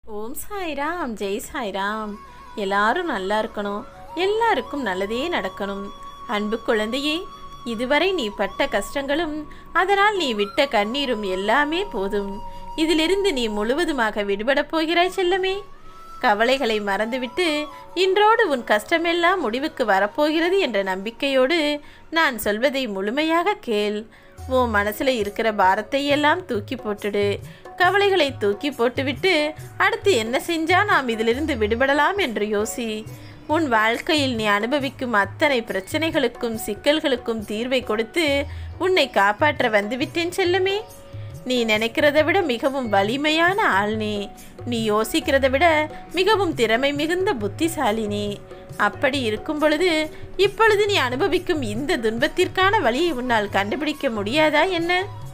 ஓம் சாய்ராம் ஜெய் சாய்ராம் எல்லாரும் நல்லா இருக்கணும் எல்லாருக்கும் நல்லதே நடக்கணும் அன்பு குழந்தையே இதுவரை நீ பட்ட கஷ்டங்களும் அதனால் நீ விட்ட கண்ணீரும் எல்லாமே போதும் இதிலிருந்து நீ முழுவதுமாக விடுபடப் போகிறாய் செல்லமே கவலைகளை மறந்துவிட்டு இன்றோடு உன் கஷ்டமெல்லாம் முடிவுக்கு வரப்போகிறது என்ற நம்பிக்கையோடு நான் சொல்வதை முழுமையாக கேள் உன் மனசுல இருக்கிற பாரத்தை எல்லாம் தூக்கி போட்டுடு கவலைகளை தூக்கி போட்டுவிட்டு அடுத்து என்ன செஞ்சா நாம் இதிலிருந்து விடுபடலாம் என்று யோசி உன் வாழ்க்கையில் நீ அனுபவிக்கும் அத்தனை பிரச்சனைகளுக்கும் சிக்கல்களுக்கும் தீர்வை கொடுத்து உன்னை காப்பாற்ற வந்துவிட்டேன் செல்லமே நீ நினைக்கிறத விட மிகவும் வலிமையான ஆள் நீ நீ யோசிக்கிறத விட மிகவும் திறமை மிகுந்த புத்திசாலினி அப்படி இருக்கும் பொழுது இப்பொழுது நீ அனுபவிக்கும் இந்த துன்பத்திற்கான வழியை உன்னால் கண்டுபிடிக்க முடியாதா என்ன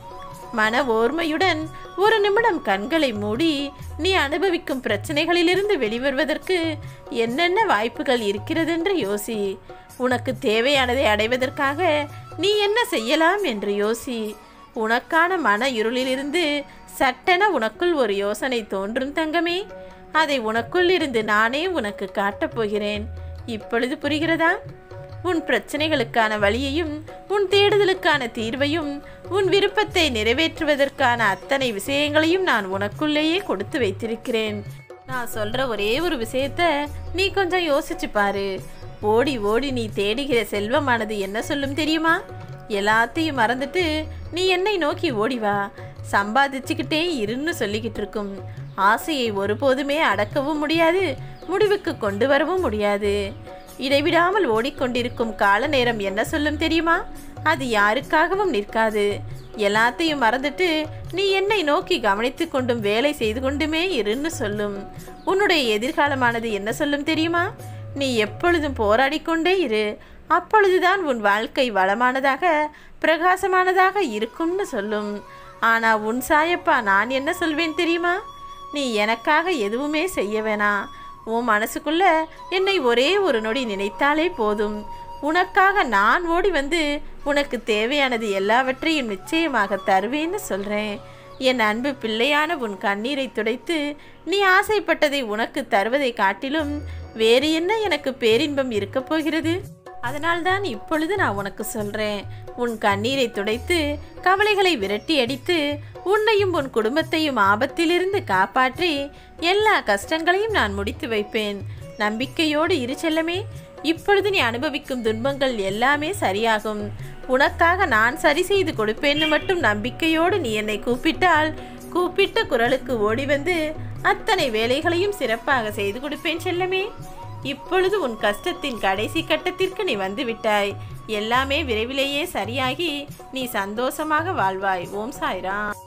மன ஓர்மையுடன் ஒரு நிமிடம் கண்களை மூடி நீ அனுபவிக்கும் பிரச்சனைகளிலிருந்து வெளிவருவதற்கு என்னென்ன வாய்ப்புகள் இருக்கிறதென்று யோசி உனக்கு தேவையானதை அடைவதற்காக நீ என்ன செய்யலாம் என்று யோசி உனக்கான மன இருளிலிருந்து சட்டென உனக்குள் ஒரு யோசனை தோன்றும் தங்கமே அதை உனக்குள் இருந்து நானே உனக்கு காட்டப் போகிறேன் இப்பொழுது புரிகிறதா உன் பிரச்சனைகளுக்கான வழியையும் உன் தேடுதலுக்கான தீர்வையும் உன் விருப்பத்தை நிறைவேற்றுவதற்கான அத்தனை விஷயங்களையும் நான் உனக்குள்ளேயே கொடுத்து வைத்திருக்கிறேன் நான் சொல்ற ஒரே ஒரு விஷயத்த நீ கொஞ்சம் யோசிச்சு பாரு ஓடி ஓடி நீ தேடுகிற செல்வமானது என்ன சொல்லும் தெரியுமா எல்லாத்தையும் மறந்துட்டு நீ என்னை நோக்கி ஓடி வா சம்பாதிச்சுக்கிட்டே இருன்னு சொல்லிக்கிட்டு இருக்கும் ஆசையை ஒருபோதுமே அடக்கவும் முடியாது முடிவுக்கு கொண்டு வரவும் முடியாது இடைவிடாமல் ஓடிக்கொண்டிருக்கும் கால நேரம் என்ன சொல்லும் தெரியுமா அது யாருக்காகவும் நிற்காது எல்லாத்தையும் மறந்துட்டு நீ என்னை நோக்கி கவனித்து கொண்டும் வேலை செய்து கொண்டுமே இருன்னு சொல்லும் உன்னுடைய எதிர்காலமானது என்ன சொல்லும் தெரியுமா நீ எப்பொழுதும் போராடிக்கொண்டே இரு அப்பொழுதுதான் உன் வாழ்க்கை வளமானதாக பிரகாசமானதாக இருக்கும்னு சொல்லும் ஆனா உன் சாயப்பா நான் என்ன சொல்வேன் தெரியுமா நீ எனக்காக எதுவுமே செய்ய வேணாம் உன் மனசுக்குள்ள என்னை ஒரே ஒரு நொடி நினைத்தாலே போதும் உனக்காக நான் ஓடி வந்து உனக்கு தேவையானது எல்லாவற்றையும் நிச்சயமாக தருவேன்னு சொல்கிறேன் என் அன்பு பிள்ளையான உன் கண்ணீரை துடைத்து நீ ஆசைப்பட்டதை உனக்கு தருவதை காட்டிலும் வேறு என்ன எனக்கு பேரின்பம் இருக்கப் போகிறது அதனால்தான் இப்பொழுது நான் உனக்கு சொல்றேன் உன் கண்ணீரை துடைத்து கவலைகளை விரட்டி அடித்து உன்னையும் உன் குடும்பத்தையும் ஆபத்திலிருந்து காப்பாற்றி எல்லா கஷ்டங்களையும் நான் முடித்து வைப்பேன் நம்பிக்கையோடு இரு செல்லமே இப்பொழுது நீ அனுபவிக்கும் துன்பங்கள் எல்லாமே சரியாகும் உனக்காக நான் சரி செய்து கொடுப்பேன்னு மட்டும் நம்பிக்கையோடு நீ என்னை கூப்பிட்டால் கூப்பிட்ட குரலுக்கு ஓடி வந்து அத்தனை வேலைகளையும் சிறப்பாக செய்து கொடுப்பேன் செல்லமே இப்பொழுது உன் கஷ்டத்தின் கடைசி கட்டத்திற்கு நீ வந்து விட்டாய் எல்லாமே விரைவிலேயே சரியாகி நீ சந்தோஷமாக வாழ்வாய் ஓம் சாய்ராம்